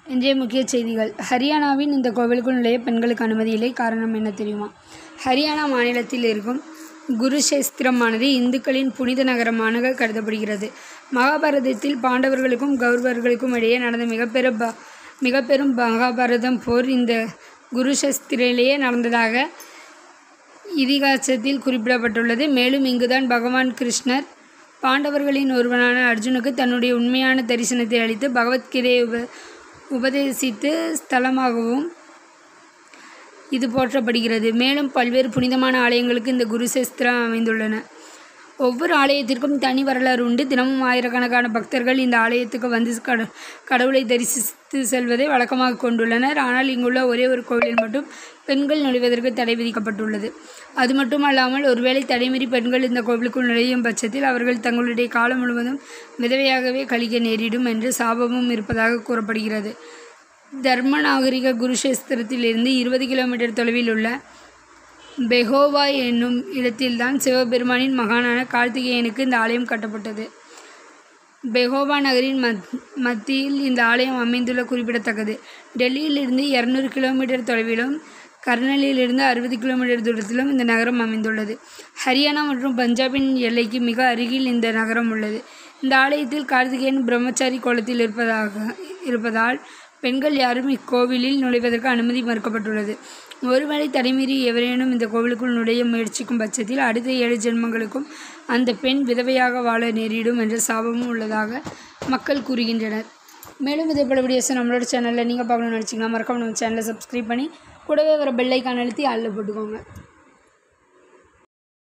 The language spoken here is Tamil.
இன்றைய முக்கிய செய்திகள் ஹரியானாவின் இந்த கோவிலுக்குள் நுழைய பெண்களுக்கு அனுமதி இல்லை காரணம் என்ன தெரியுமா ஹரியானா மாநிலத்தில் இருக்கும் குருஷேஸ்திரமானது இந்துக்களின் புனித நகரமாக கருதப்படுகிறது மகாபாரதத்தில் பாண்டவர்களுக்கும் கௌரவர்களுக்கும் இடையே நடந்த மிகப்பெரு ப மிகப்பெரும் மகாபாரதம் போர் இந்த குருஷேஸ்திரிலேயே நடந்ததாக இதிகாசத்தில் குறிப்பிடப்பட்டுள்ளது மேலும் இங்குதான் பகவான் கிருஷ்ணர் பாண்டவர்களின் ஒருவனான அர்ஜுனுக்கு தன்னுடைய உண்மையான தரிசனத்தை அளித்து பகவத்கீதையை உப உபதேசித்து ஸ்தலமாகவும் இது போற்றப்படுகிறது மேலும் பல்வேறு புனிதமான ஆலயங்களுக்கு இந்த குருசேஸ்திரம் அமைந்துள்ளன ஒவ்வொரு ஆலயத்திற்கும் தனி வரலாறு உண்டு தினமும் ஆயிரக்கணக்கான பக்தர்கள் இந்த ஆலயத்துக்கு வந்து கட கடவுளை தரிசித்து செல்வதை வழக்கமாக கொண்டுள்ளனர் ஆனால் இங்குள்ள ஒரே ஒரு கோவிலில் மட்டும் பெண்கள் நுழைவதற்கு தடை விதிக்கப்பட்டுள்ளது அது மட்டுமல்லாமல் ஒருவேளை தடைமீறி பெண்கள் இந்த கோவிலுக்குள் நுழையும் பட்சத்தில் அவர்கள் தங்களுடைய காலம் முழுவதும் விதவையாகவே கழிக்க நேரிடும் என்று சாபமும் இருப்பதாக கூறப்படுகிறது தர்ம நாகரிக குருஷேஸ்திரத்திலிருந்து இருபது கிலோமீட்டர் தொலைவில் உள்ள பெஹோவா என்னும் இடத்தில்தான் சிவபெருமானின் மகானான கார்த்திகேயனுக்கு இந்த ஆலயம் கட்டப்பட்டது பெஹோவா நகரின் மத் மத்தியில் இந்த ஆலயம் அமைந்துள்ள குறிப்பிடத்தக்கது டெல்லியிலிருந்து இரநூறு கிலோமீட்டர் தொலைவிலும் கர்னலிலிருந்து அறுபது கிலோமீட்டர் தூரத்திலும் இந்த நகரம் அமைந்துள்ளது ஹரியானா மற்றும் பஞ்சாபின் எல்லைக்கு மிக அருகில் இந்த நகரம் உள்ளது இந்த ஆலயத்தில் கார்த்திகேயன் பிரம்மச்சாரி கோலத்தில் இருப்பதாக இருப்பதால் பெண்கள் யாரும் இக்கோவிலில் நுழைவதற்கு அனுமதி மறுக்கப்பட்டுள்ளது ஒருவேளை தடைமீறி எவரேனும் இந்த கோவிலுக்குள் நுழைய முயற்சிக்கும் பட்சத்தில் அடுத்த ஏழு ஜென்மங்களுக்கும் அந்த பெண் விதவையாக வாழ நேரிடும் என்ற சாபமும் உள்ளதாக மக்கள் கூறுகின்றனர் மேலும் இதே போல வீடியோஸை நம்மளோட சேனலில் நீங்கள் பார்க்கணும்னு நினச்சிங்கன்னா மறக்காம நம்ம சேனலை சப்ஸ்கிரைப் பண்ணி கூடவே வர பெல் ஐக்கான் அழுத்தி ஆளில் போட்டுக்கோங்க